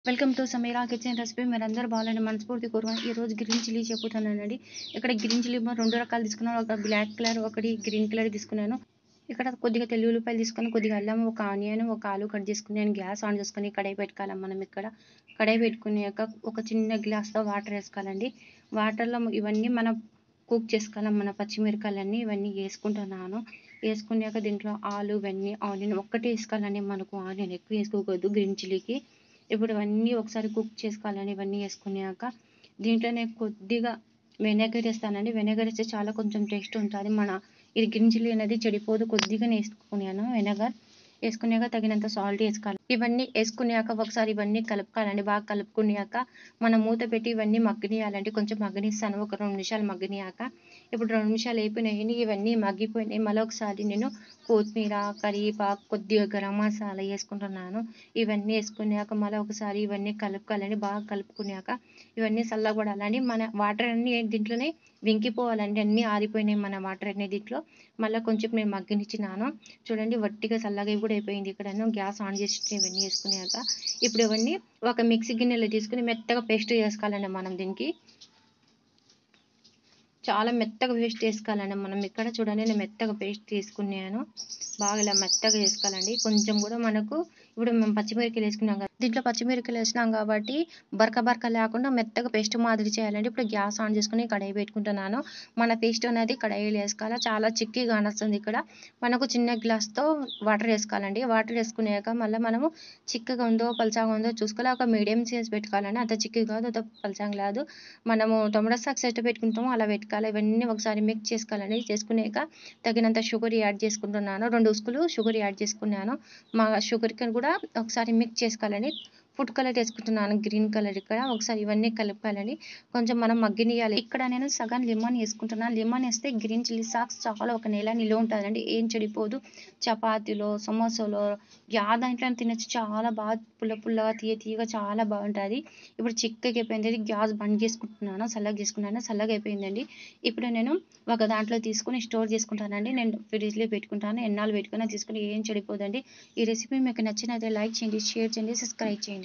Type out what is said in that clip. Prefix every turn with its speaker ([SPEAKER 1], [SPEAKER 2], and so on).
[SPEAKER 1] welcome to Sameera kitchen recipe మీరు అందరూ బాగాలని మనస్ఫూర్తి కోరుకున్నాను ఈ రోజు గ్రీన్ చిల్లీ చెప్పుతున్నానండి ఇక్కడ గ్రీన్ చిల్లీ రెండు రకాలు తీసుకున్నాను ఒక బ్లాక్ కలర్ ఒకటి గ్రీన్ కలర్ తీసుకున్నాను ఇక్కడ కొద్దిగా తెలుగు ఉల్లిపాయలు తీసుకొని కొద్దిగా అల్లం ఒక ఆనియన్ ఒక ఆలు కట్ చేసుకున్నాను గ్యాస్ ఆన్ చేసుకొని కడాయి పెట్టుకోవాలి మనం ఇక్కడ కడాయి పెట్టుకున్నాక ఒక చిన్న గ్లాస్తో వాటర్ వేసుకోవాలండి వాటర్లో ఇవన్నీ మనం కుక్ చేసుకోవాలి మన పచ్చిమిరకాయలన్నీ ఇవన్నీ వేసుకుంటున్నాను వేసుకున్నాక దీంట్లో ఆలు ఇవన్నీ ఆనియన్ ఒక్కటే వేసుకోవాలండి మనకు ఆనియన్ ఎక్కువ వేసుకోకూడదు గ్రీన్ చిల్లీకి ఇప్పుడు ఇవన్నీ ఒకసారి కుక్ చేసుకోవాలని ఇవన్నీ వేసుకున్నాక దీంట్లోనే కొద్దిగా వెనిగర్ వేస్తానండి వెనిగర్ వేస్తే చాలా కొంచెం టేస్ట్ ఉంటుంది మన ఇది గ్రీన్ చిల్లీ అనేది చెడిపోదు కొద్దిగానే వేసుకున్నాను వెనిగర్ వేసుకున్నాక తగినంత సాల్ట్ వేసుకోవాలి ఇవన్నీ వేసుకున్నాక ఒకసారి ఇవన్నీ కలుపుకోవాలండి బాగా కలుపుకున్నాక మనం మూత పెట్టి ఇవన్నీ మగ్గనియాలండి కొంచెం మగ్గనిస్తాను ఒక రెండు నిమిషాలు మగ్గనియాక ఇప్పుడు రెండు నిమిషాలు అయిపోయినాయి ఇవన్నీ మగ్గిపోయినాయి మళ్ళీ ఒకసారి నేను కొత్తిమీర కరివేపాకు కొద్దిగా గరం మసాలా వేసుకుంటున్నాను ఇవన్నీ వేసుకున్నాక మళ్ళీ ఒకసారి ఇవన్నీ కలుపుకోవాలండి బాగా కలుపుకున్నాక ఇవన్నీ చల్లబడాలండి మన వాటర్ అన్నీ దీంట్లోనే వెంకిపోవాలండి అన్నీ ఆరిపోయినాయి మన వాటర్ అన్నీ దీంట్లో మళ్ళీ కొంచెం నేను మగ్గనిచ్చినాను చూడండి వట్టిగా చల్లగా కూడా అయిపోయింది ఇక్కడ గ్యాస్ ఆన్ చేసి ఇవన్నీ వేసుకున్నాక ఇప్పుడు ఇవన్నీ ఒక మిక్సీ గిన్నెలో తీసుకుని మెత్తగా పేస్ట్ చేసుకోవాలండి మనం దీనికి చాలా మెత్తగా పేస్ట్ వేసుకోవాలండి మనం ఇక్కడ చూడండి నేను మెత్తగా పేస్ట్ తీసుకున్నాను బాగా ఇలా మెత్తగా వేసుకోవాలండి కొంచెం కూడా మనకు ఇప్పుడు మేము పచ్చిమిరకాయలు వేసుకున్నాం కదా దీంట్లో పచ్చిమిరకాయలు వేసినాం కాబట్టి బరక బరక లేకుండా మెత్తగా పేస్ట్ మాదిరి చేయాలండి ఇప్పుడు గ్యాస్ ఆన్ చేసుకుని కడాయి పెట్టుకుంటున్నాను మన పేస్ట్ అనేది కడాయిలో వేసుకోవాలి చాలా చిక్కిగా వస్తుంది ఇక్కడ మనకు చిన్న గ్లాస్తో వాటర్ వేసుకోవాలండి వాటర్ వేసుకున్నాక మళ్ళీ మనము చిక్కగా ఉందో పలచగా ఉందో చూసుకోవాలి ఒక మీడియం సైజ్ పెట్టుకోవాలండి అంత చిక్కగా కాదు అంత పలచగా లేదు మనము టొమాటో సాక్స్ ఎట్లా పెట్టుకుంటామో అలా పెట్టుకోవాలి ఇవన్నీ ఒకసారి మిక్స్ చేసుకోవాలండి చేసుకున్నాక తగినంత షుగర్ యాడ్ చేసుకుంటున్నాను రెండు ఉసుకులు షుగర్ యాడ్ చేసుకున్నాను మా షుగర్కి కూడా ఒకసారి మిక్స్ చేసుకోవాలండి ఫుడ్ కలర్ వేసుకుంటున్నాను గ్రీన్ కలర్ ఇక్కడ ఒకసారి ఇవన్నీ కలపాలని కొంచెం మనం మగ్గనియాలి ఇక్కడ నేను సగం లెమన్ వేసుకుంటున్నాను లెమన్ వేస్తే గ్రీన్ చిల్లీ సాక్స్ చాలా ఒక నెల నిల్వ ఉంటుందండి ఏం చెడిపోదు చపాతీలో సమోసాలో యా దాంట్లో తినచ్చు చాలా బాగా పుల్ల పుల్లగా తీయ తీయగా చాలా బాగుంటుంది ఇప్పుడు చిక్కగా అయిపోయింది గ్యాస్ బంద్ చేసుకుంటున్నాను చల్లగా చేసుకున్నాను చల్లగా అయిపోయిందండి ఇప్పుడు నేను ఒక దాంట్లో తీసుకుని స్టోర్ చేసుకుంటానండి నేను ఫ్రిడ్జ్లో పెట్టుకుంటాను ఎన్నాళ్ళు పెట్టుకుని తీసుకుని ఏం చెడిపోదండి ఈ రెసిపీ మీకు నచ్చినట్లయితే లైక్ చేయండి షేర్ చేయండి సబ్స్క్రైబ్ చేయండి